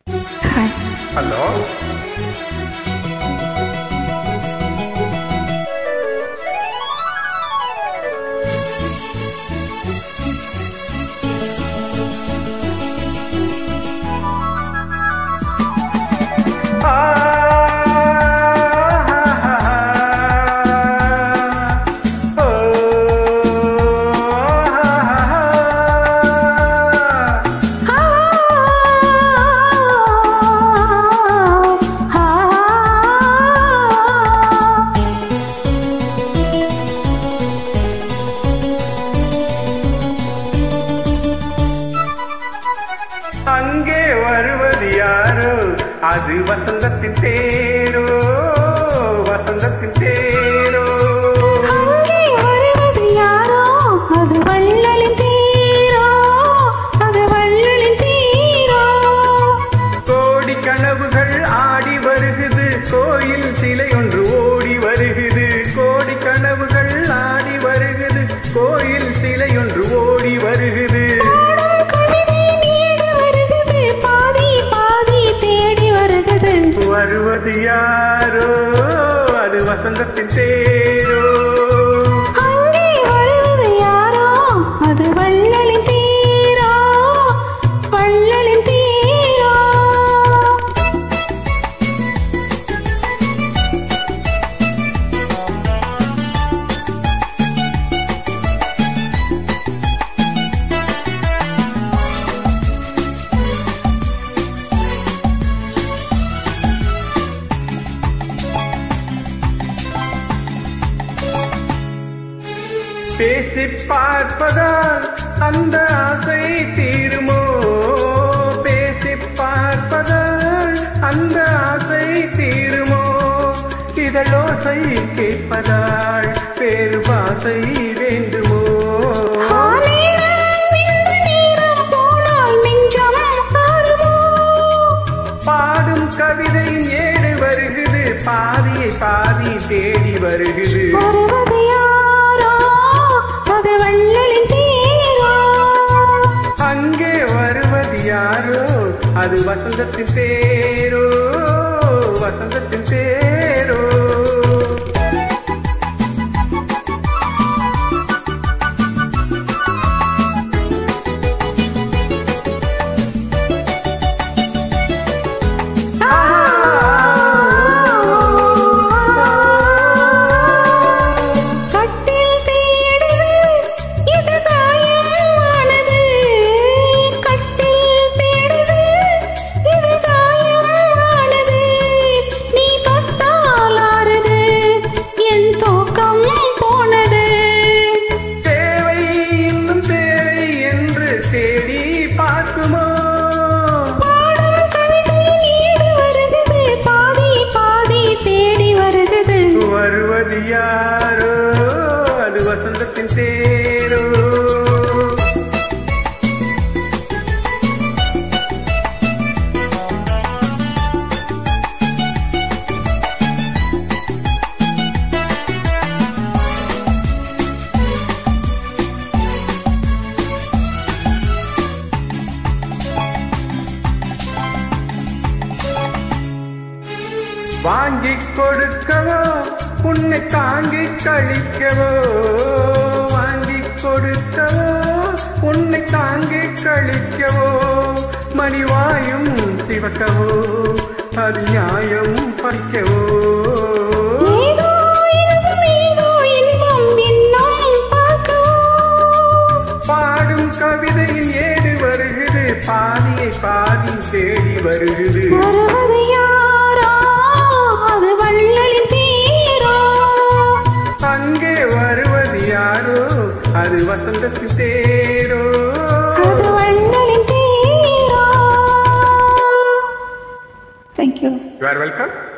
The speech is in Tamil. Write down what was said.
ஹாய் ஹலோ அங்கே வருவது யாரோ அது வசந்தத்தின் தேரோ வசந்தத்தின் தேரோ அங்கே வருவது யாரோ அது வள்ளலின் தீரோ அது வள்ளலின் தீரோ கோடி கனவுகள் ஆடி வருகுது கோயில் சிலை ஒன்று ஓடி வருகுது கோடி கனவுகள் ஆடி வருகுது கோயில் சிலை ஒன்று ஓடி வருகுது பாடும் கவிதை நீடு வருகுது பாதி பாதி தேடி வருகுது வருவது யாரோ அது வசந்தத்தின் தேரோ அங்கே வருவது யாரோ அது வள்ளலின் தீரோ வள்ளலின் தீரோ பேசி பார்ப்பதால் அந்த ஆசை தீருமோ பேசி பார்ப்பதால் அந்த ஆசை தீருமோ இதழோசை கேட்பதால் பேரு பாசை வேண்டுமோ ஆனேரம் இந்த நேரம் போனால் நெஞ்சம் ஆறுமோ பாடும் கவிதையின் ஏடு வருகுது பாதியை பாதி தேடி வருகுது வருவது யாரோ அது வள்ளலின் தீரோ அங்கே வருவது யாரோ அது வசந்தத்தின் தேரோ வசந்தத்தின் தேரோ கட்டில் தேடுது இது காயமானது கட்டில் தேடுது இது காயமானது நீ தொட்டால் ஆறுது என் தூக்கம் போனது தேவை இன்னும் தேவை என்று தேடி பார்க்குமோ பாடும் கவிதை நீடு வருகுது பாதி பாதி தேடி வருகுது வருவது யாரோ அது வசந்தத்தின் தேரோ வாங்கி கொடுக்கவோ உன்னை தாங்கி கழிக்கவோ வாங்கி கொடுக்கவோ உன்னை தாங்கி கழிக்கவோ மணிவாயும் சிவக்கவோ அது நியாயம் பறிக்கவோ ஏதோ இன்பம் ஏதோ இன்பம் இன்னும் பார்க்கவோ பாடும் கவிதையின் ஏடு வருகுது பாதியை பாதி தேடி வருகுது வருவது யாரோ அது வள்ளலின் தீரோ அங்கே வருவது யாரோ அது வசந்தத்தின் தேரோ அது வள்ளலின் தீரோ தேங்க்யூ You are welcome.